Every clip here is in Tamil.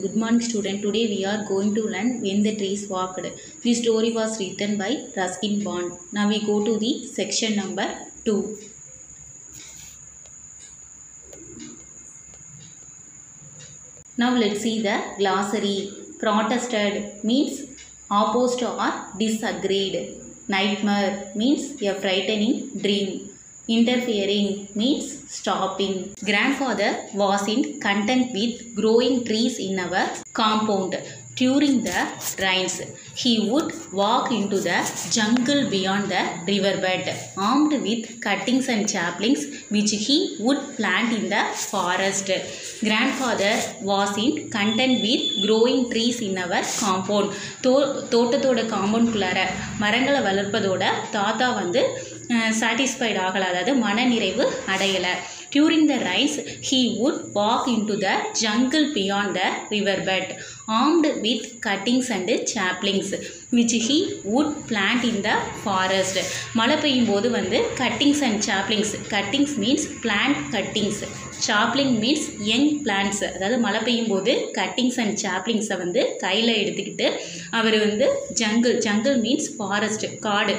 Good morning student. Today we are going to learn When the Trees Walked. This story was written by Ruskin Bond. Now we go to the section number 2. Now let's see the glossary. Protested means opposed or disagreed. Nightmare means a frightening dream. Interfering means stopping. Grandfather was in content with growing trees in our compound. During the rains, he would walk into the jungle beyond the riverbed, armed with cuttings and saplings which he would plant in the forest. Grandfather was in content with growing trees in our compound. தோ தோட்டத்தோட காம்பவுண்ட்குள்ளார மரங்களை வளர்ப்பதோட தாத்தா வந்து சாட்டிஸ்ஃபைட் ஆகலை அதாவது மனநிறைவு அடையலை during the rise he would walk into the jungle beyond the river bed armed with cuttings and saplings which he would plant in the forest மழை பெய்யும் போது வந்து cuttings and saplings cuttings means plant cuttings sapling means young plants அதாவது மழை பெய்யும் போது கட்டிங்ஸ் அண்ட் சாப்ளிங்ஸை வந்து கையில் எடுத்துக்கிட்டு அவர் வந்து ஜங்கிள் ஜங்கிள் மீன்ஸ் ஃபாரஸ்ட் காடு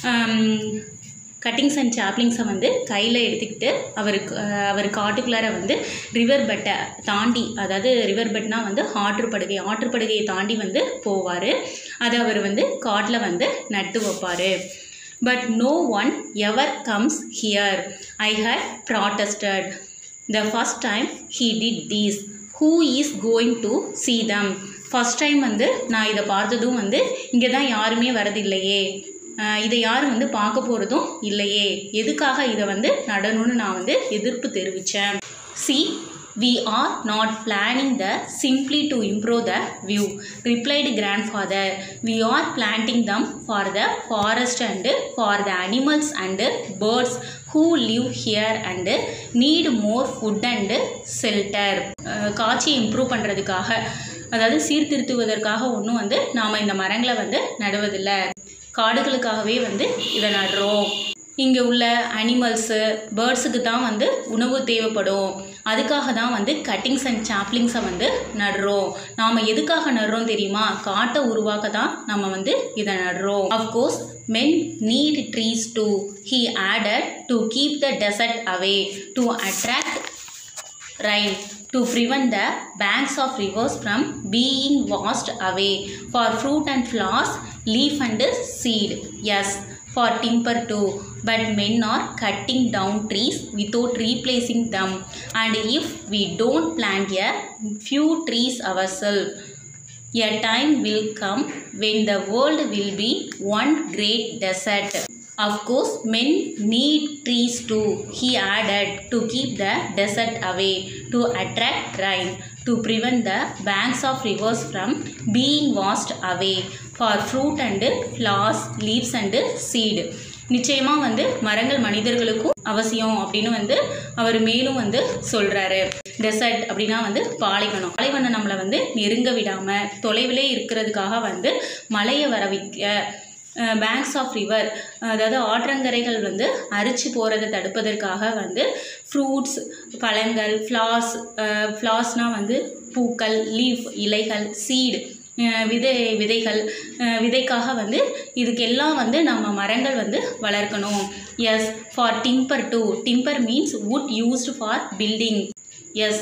கட்டிங்ஸ் அண்ட் சாப்ளிங்ஸை வந்து கையில் எடுத்துக்கிட்டு அவருக்கு அவர் காட்டுக்குள்ளார வந்து ரிவர் பெட்டை தாண்டி அதாவது ரிவர் பெட்னா வந்து ஆற்றுப்படுகை ஆற்றுப்படுகையை தாண்டி வந்து போவார் அதை அவர் வந்து காட்டில் வந்து நட்டு வைப்பார் but no one ever comes here I had protested the first time he did this who is going to see them first time வந்து நான் இதை பார்த்ததும் வந்து இங்கே தான் யாருமே வரதில்லையே இதை யாரும் வந்து பார்க்க போகிறதும் இல்லையே எதுக்காக இதை வந்து நடணும்னு நான் வந்து எதிர்ப்பு தெரிவித்தேன் see we are not planning the simply to improve the view replied grandfather we are planting them for the forest and for the animals and birds who live here and need more food and shelter காட்சியை இம்ப்ரூவ் பண்ணுறதுக்காக அதாவது சீர்திருத்துவதற்காக ஒன்றும் வந்து நாம் இந்த மரங்களை வந்து நடுவதில்லை காடுகளுக்காகவே வந்து இதை நடுறோம் இங்கே உள்ள அனிமல்ஸு பேர்ட்ஸுக்கு தான் வந்து உணவு தேவைப்படும் அதுக்காக தான் வந்து கட்டிங்ஸ் அண்ட் சாப்ளிங்ஸை வந்து நடுறோம் நாம் எதுக்காக நடுறோம் தெரியுமா காட்டை உருவாக்க தான் நம்ம வந்து இதை நடுறோம் of course men need trees to he added to keep the desert away to attract rain to prevent the banks of rivers from being washed away for fruit and flowers leaf and seed yes for timber too but men are cutting down trees without replacing them and if we don't plant a few trees ourselves a time will come when the world will be one great desert of course, men need trees too, he added, to keep the desert away, to attract rain, to prevent the banks of rivers from being washed away, for fruit and flowers, leaves and seed. நிச்சயமாக வந்து மரங்கள் மனிதர்களுக்கும் அவசியம் அப்படின்னு வந்து அவர் மேலும் வந்து சொல்கிறாரு டெசர்ட் அப்படின்னா வந்து பாலைவனம் பாலைவனம் நம்மளை வந்து நெருங்க விடாமல் தொலைவிலே இருக்கிறதுக்காக வந்து மழையை வர வைக்க பேங்க்ஸ் ஆஃப் ரிவர் அதாவது ஆற்றங்கரைகள் வந்து அரிச்சு போகிறத தடுப்பதற்காக வந்து ஃப்ரூட்ஸ் பழங்கள் ஃப்ளார்ஸ் ஃப்ளார்ஸ்னால் வந்து பூக்கள் லீஃப் இலைகள் சீடு விதை விதைகள் விதைக்காக வந்து இதுக்கெல்லாம் வந்து நம்ம மரங்கள் வந்து வளர்க்கணும் as for timber too timber means wood used for building yes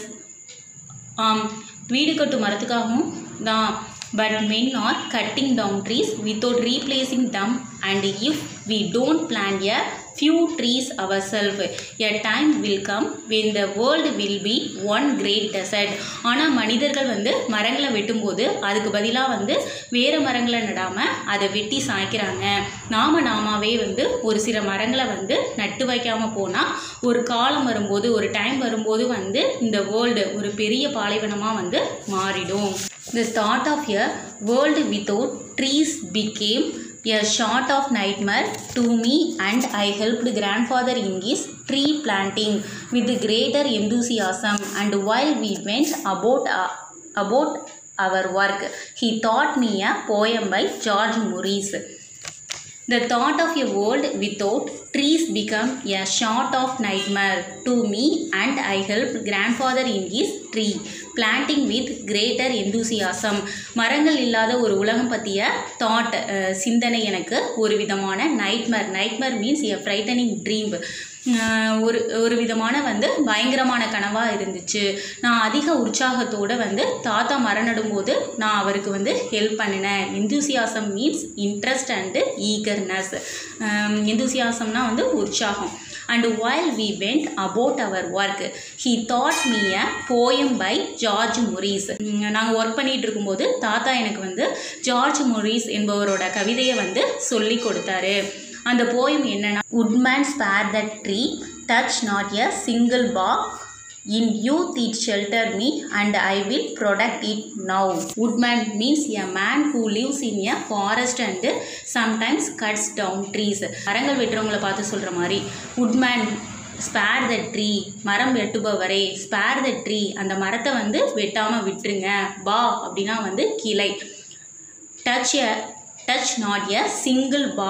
ஆம் வீடு கட்டும் மரத்துக்காகவும் தான் but men are cutting down trees without replacing them and if we don't plant a few trees ourselves a time will come when the world will be one great desert ஆனால் மனிதர்கள் வந்து மரங்களை வெட்டும்போது அதுக்கு பதிலாக வந்து வேறு மரங்களை நடாமல் அதை வெட்டி சாய்க்கிறாங்க நாம நாமாவே வந்து ஒரு சில மரங்களை வந்து நட்டு வைக்காமல் போனால் ஒரு காலம் வரும்போது ஒரு டைம் வரும்போது வந்து இந்த வேர்ல்டு ஒரு பெரிய பாலைவனமாக வந்து மாறிடும் The thought of a world without trees became a sort of nightmare to me and I helped grandfather in his tree planting with greater enthusiasm and while we went about, uh, about our work he taught me a poem by George Morris. The thought of a world without trees become a sort of nightmare to me and I help grandfather in his tree planting with greater enthusiasm மரங்கள் இல்லாத ஒரு உலகம் பற்றிய தாட் சிந்தனை எனக்கு ஒரு விதமான nightmare nightmare means a frightening dream ஒரு ஒரு விதமான வந்து பயங்கரமான கனவாக இருந்துச்சு நான் அதிக உற்சாகத்தோடு வந்து தாத்தா மரணடும்போது நான் அவருக்கு வந்து ஹெல்ப் பண்ணினேன் enthusiasm means interest and eagerness enthusiasmனா வந்து உற்சாகம் and while we went about our work he taught me a poem by George Morris நாங்கள் ஒர்க் பண்ணிட்டு இருக்கும்போது தாத்தா எனக்கு வந்து ஜார்ஜ் மொரீஸ் என்பவரோட கவிதையை வந்து சொல்லி கொடுத்தாரு அந்த போயம் என்னன்னா woodman spare that tree touch not a single bark in youth it shelter me and I will protect it now. Woodman means a man who lives in a forest and sometimes cuts down trees. மரங்கள் வெட்டுறவங்களை பார்த்து சொல்கிற மாதிரி woodman ஸ்பேர் த ட்ரீ மரம் வெட்டுபவரே ஸ்பேர் த ட்ரீ அந்த மரத்தை வந்து வெட்டாமல் விட்டுருங்க பா அப்படின்னா வந்து கிளை touch a touch not a single bough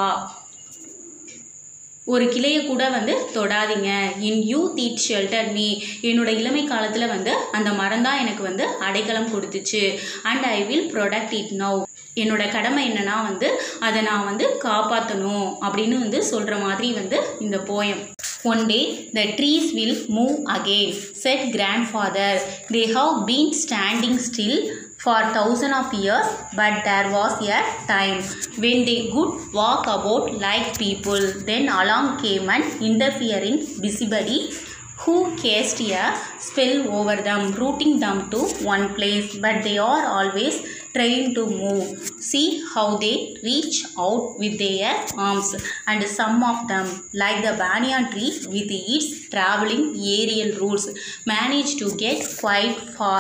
ஒரு கிளையை கூட வந்து தொடாதீங்க in youth it shelter me என்னோட இளமை காலத்தில் வந்து அந்த மரம் தான் எனக்கு வந்து அடைக்கலம் கொடுத்துச்சு and I will protect it now என்னோட கடமை என்னன்னா வந்து அதை நான் வந்து காப்பாற்றணும் அப்படின்னு வந்து சொல்கிற மாதிரி வந்து இந்த poem one day the trees will move again said grandfather they have been standing still for thousand of years but there was a time when they could walk about like people then along came an interfering busybody who cast a spell over them rooting them to one place but they are always trying to move see how they reach out with their arms and some of them like the banyan tree with its traveling aerial roots manage to get quite far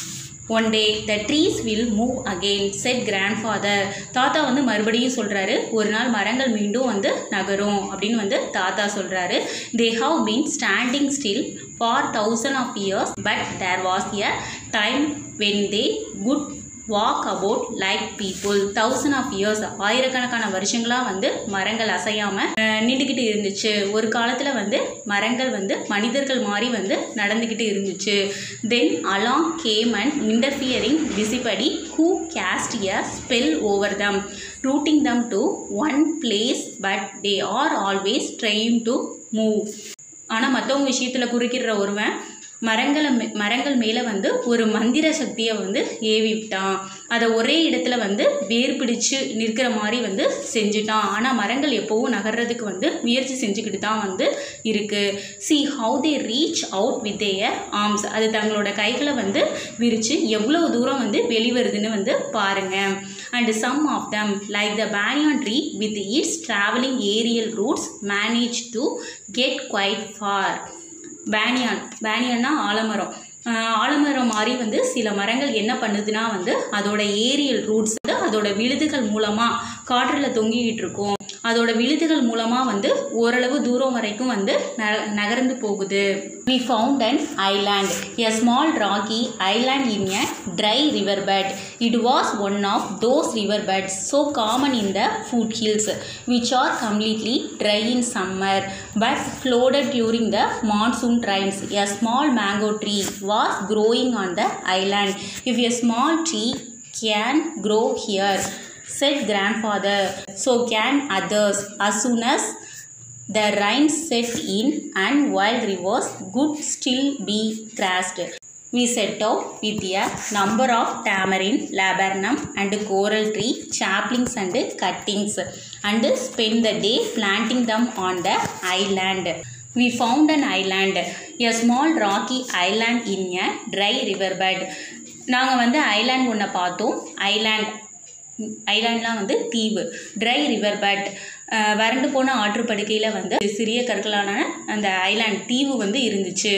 one day the trees will move again said grandfather தாத்தா வந்து மறுபடியும் சொல்கிறாரு ஒரு நாள் மரங்கள் மீண்டும் வந்து நகரும் அப்படின்னு வந்து தாத்தா சொல்கிறாரு they have been standing still for thousand of years but there was a time when they could walk about like people thousand of years ஆயிரக்கணக்கான வருஷங்களாக வந்து மரங்கள் அசையாமல் நின்றுக்கிட்டு இருந்துச்சு ஒரு காலத்தில் வந்து மரங்கள் வந்து மனிதர்கள் மாதிரி வந்து நடந்துக்கிட்டு இருந்துச்சு then along came and interfering busybody who cast a spell over them rooting them to one place but they are always trying to move ஆனால் மற்றவங்க விஷயத்தில் குறுக்கிடுற ஒருவன் மரங்களை மே- மரங்கள் மேலே வந்து ஒரு மந்திர சக்தியை வந்து ஏவி விட்டான் அதை ஒரே இடத்துல வந்து வேர் பிடிச்சு நிற்கிற மாதிரி வந்து செஞ்சுட்டான் ஆனால் மரங்கள் எப்போவும் நகர்றதுக்கு வந்து முயற்சி செஞ்சுக்கிட்டு தான் வந்து இருக்குது see how they reach out with their arms அது தங்களோட கைகளை வந்து விரித்து எவ்வளோ தூரம் வந்து வெளிவருதுன்னு வந்து பாருங்கள் and some of them like the banyan tree with its traveling aerial roots manage to get quite far banyan பேனியன்னா ஆலமரம் ஆஹ் ஆலமரம் மாதிரி வந்து சில மரங்கள் என்ன பண்ணுதுன்னா வந்து அதோட ஏரியல் ரூட்ஸ் வந்து அதோட விழுதுகள் மூலமாக காற்றில் தொங்கிக்கிட்டு இருக்கும் அதோட விழுதுகள் மூலமாக வந்து ஓரளவு தூரம் வரைக்கும் வந்து ந- நகர்ந்து போகுது we found an island a small rocky island in a dry river bed it was one of those river beds so common in the foothills which are completely dry in summer but flooded during the monsoon rains a small mango tree was growing on the island if a small tree can grow here said grandfather so can others as soon as the rain set in and wild rivers could still be crossed. We set out with a number of tamarind, laburnum and coral tree saplings and cuttings and spent the day planting them on the island. We found an island, a small rocky island in a dry riverbed. நாங்கள் வந்து ஐலாண்ட் ஒன்றை பார்த்தோம் ஐலாண்ட் ஐலாண்ட்லாம் வந்து தீவு ட்ரை ரிவர் பட் வறண்டு போன ஆற்றுப்படுக்கையில் வந்து சிறிய கற்களான அந்த ஐலாண்ட் தீவு வந்து இருந்துச்சு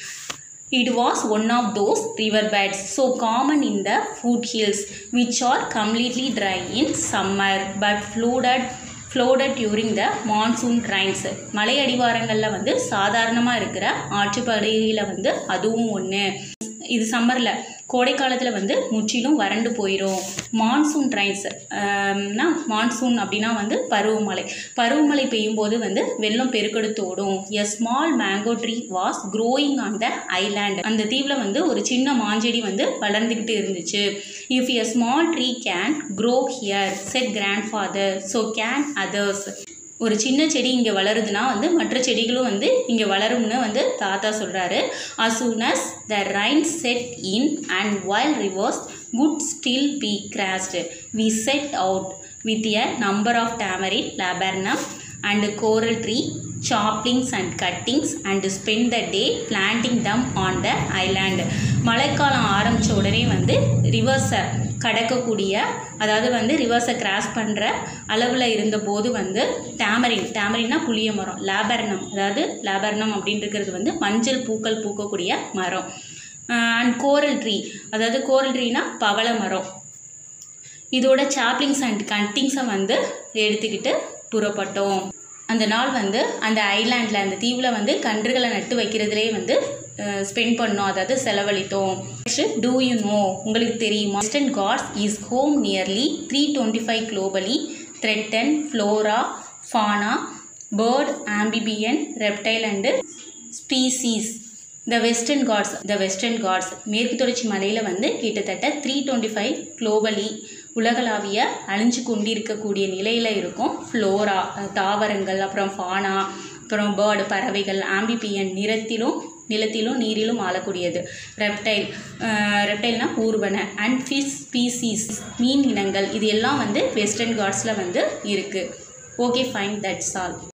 it was one of those river beds so common in the foot hills which are completely dry in summer but flooded flooded during the monsoon rains மலை அடிவாரங்களில் வந்து சாதாரணமாக இருக்கிற ஆற்றுப்படுகையில் வந்து அதுவும் ஒன்று இது சம்மரில் கோடை காலத்தில் வந்து முற்றிலும் வறண்டு போயிடும் மான்சூன் ட்ரைன்ஸ் மான்சூன் அப்படின்னா வந்து பருவமழை பருவமழை பெய்யும் போது வந்து வெள்ளம் பெருக்கெடுத்து ஓடும் a small mango tree was growing on the island அந்த தீவில் வந்து ஒரு சின்ன மாஞ்செடி வந்து வளர்ந்துக்கிட்டு இருந்துச்சு if a small tree can grow here said grandfather so can others ஒரு சின்ன செடி இங்கே வளருதுன்னா வந்து மற்ற செடிகளும் வந்து இங்கே வளரும்னு வந்து தாத்தா சொல்கிறாரு as soon as the rain set in and while rivers would still be crashed we set out with a number of tamarind laburnum and coral tree choppings and cuttings and spend the day planting them on the island மழைக்காலம் ஆரம்பித்த உடனே வந்து ரிவர்ஸை கடக்கக்கூடிய அதாவது வந்து ரிவர்ஸை கிராஸ் பண்ணுற அளவில் இருந்தபோது வந்து டேமரின் டேமரின்னா புளிய மரம் லேபர்னம் அதாவது லேபர்னம் அப்படின்றது வந்து மஞ்சள் பூக்கள் பூக்கக்கூடிய மரம் அண்ட் கோரல் ட்ரீ அதாவது கோரல் ட்ரீனா பவள மரம் இதோட சாப்ளிங்ஸ் அண்ட் கட்டிங்ஸை வந்து எடுத்துக்கிட்டு புறப்பட்டோம் அந்த நாள் வந்து அந்த ஐலாண்டில் அந்த தீவில் வந்து கன்றுகளை நட்டு வைக்கிறதுலே வந்து ஸ்பெண்ட் பண்ணோம் அதாவது செலவழித்தோம் நெக்ஸ்ட் டூ யூ நோ உங்களுக்கு தெரியுமா Western Ghats is home nearly three twenty five globally threaten flora fauna bird amphibian reptile and species the Western Ghats the Western Ghats மேற்கு தொடர்ச்சி மலையில் வந்து கிட்டத்தட்ட த்ரீ டுவெண்ட்டி ஃபைவ் குளோபலி உலகளாவிய அழிஞ்சு கொண்டிருக்கக்கூடிய நிலையில் இருக்கும் ஃப்ளோரா தாவரங்கள் அப்புறம் ஃபானா அப்புறம் பேர்டு பறவைகள் ஆம்பிபியன் நிறத்திலும் நிலத்திலும் நீரிலும் ஆளக்கூடியது ரெப்டைல் ரெப்டைல்னா ஊர்வன அண்ட் ஃபிஷ் ஸ்பீசீஸ் மீன் இனங்கள் இது எல்லாம் வந்து வெஸ்டர்ன் காட்ஸில் வந்து இருக்குது ஓகே ஃபைன் தட்ஸ் ஆல்